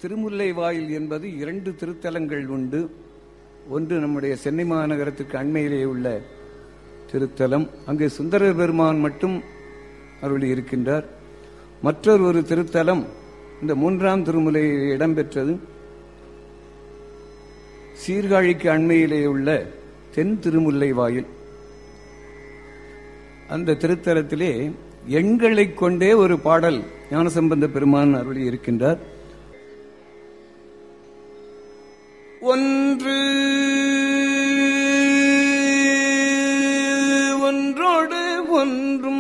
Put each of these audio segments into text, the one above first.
திருமுல்லை வாயில் என்பது இரண்டு திருத்தலங்கள் உண்டு ஒன்று நம்முடைய சென்னை மாநகரத்துக்கு அண்மையிலே உள்ள திருத்தலம் அங்கே சுந்தரர் பெருமான் மட்டும் அருளி இருக்கின்றார் மற்றொரு ஒரு திருத்தலம் இந்த மூன்றாம் திருமுலையில் இடம்பெற்றது சீர்காழிக்கு அண்மையிலே உள்ள தென் திருமுல்லை வாயில் அந்த திருத்தலத்திலே எண்களைக் கொண்டே ஒரு பாடல் ஞானசம்பந்த பெருமான் அருளி இருக்கின்றார் ஒன்று ஒன்றோடு ஒன்றும்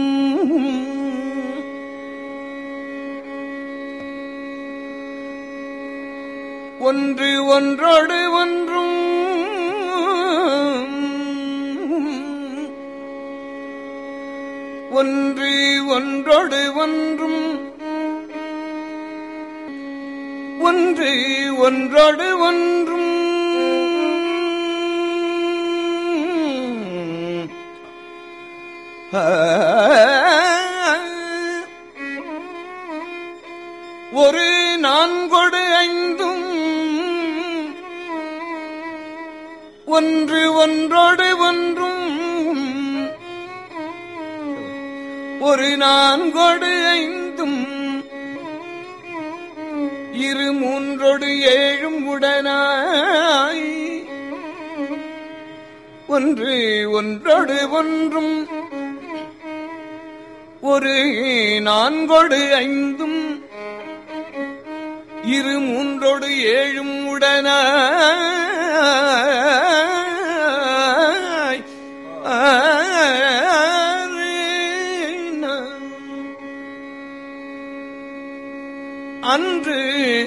ஒன்று ஒன்றோடு ஒன்றும் ஒன்று ஒன்றோடு ஒன்றும் ஒன்று ஒன்றோடு ஒன்றும் ஒரு நான்கொடு ஐந்தும் ஒன்று ஒன்றோடு ஒன்றும் ஒரு நான்கொடு ஐந்தும் இரு மூன்றொடு ஏழும் உடனாய் ஒன்று ஒன்றோடு ஒன்றும் ஒரு நான்கொடு ஐந்தும் இரு மூன்றொடு ஏழும் உடனாய் அன்று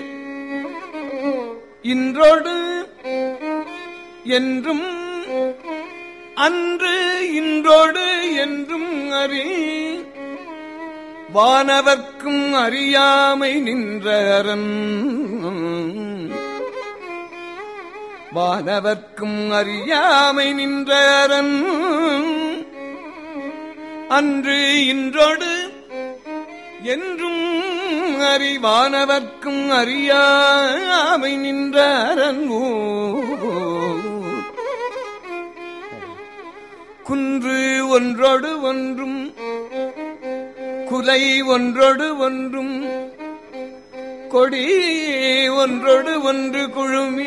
இன்றோடு என்றும் அன்று இன்றோடு என்றும் அறி வானவர்க்கும் அறியாமை நின்ற அரண் வானவர்க்கும் அறியாமை நின்ற அரண் அன்று இன்றோடு என்றும் அறிவானவர்க்கும் அறியாமை நின்ற அரண் குன்று ஒன்றோடு ஒன்றும் குலை ஒன்றோடு ஒன்றும் கொடி ஒன்றோடு ஒன்று குழுமி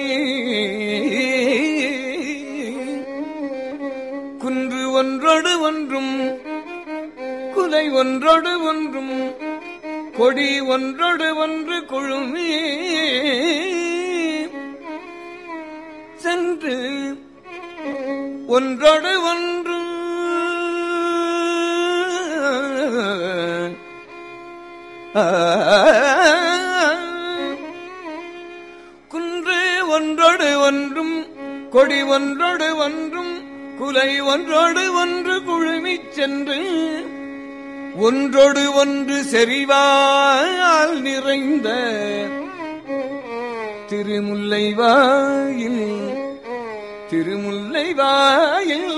குன்று ஒன்றோடு ஒன்றும் குலை ஒன்றோடு ஒன்றும் கொடி ஒன்றோடு ஒன்று குழுமி சென்று ஒன்றோடு ஒன்று குன்று ஒன்றோடு ஒன்றும் கொடி ஒன்றோடு ஒன்றும் குலை ஒன்றோடு ஒன்று குழுமிச் சென்று ஒன்றோடு ஒன்று செறிவால் நிறைந்த திருமுல்லை வாயில் திருமுல்லை வாயில்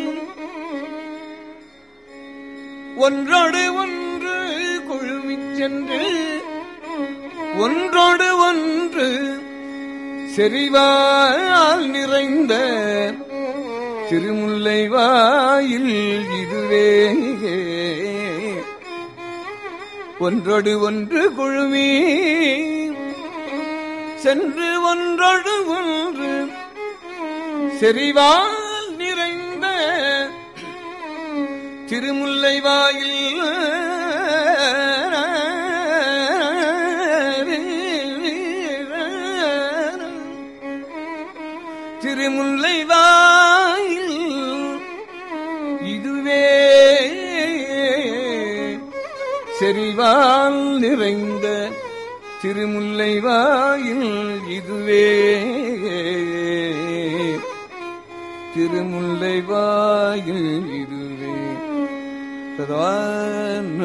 ஒன்றோடு ஒன்று குழுமிச் சென்று ஒன்றோடு ஒன்று செறிவால் நிறைந்த திருமுல்லை வாயில் இதுவே ஒன்றோடு ஒன்று குழுமி சென்று ஒன்றோடு ஒன்று செறிவால் நிறைந்த திருமுல்லை வாயில் திருமுல்லை வாயில் இதுவே செறிவால் நிறைந்த திருமுல்லை வாயில் இதுவே திருமுல்லை வாயில் இதுவே சதான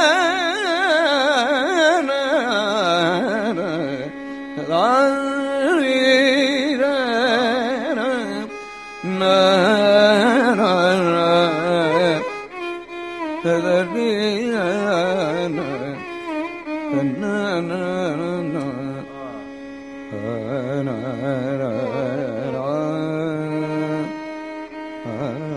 ஆ ஆ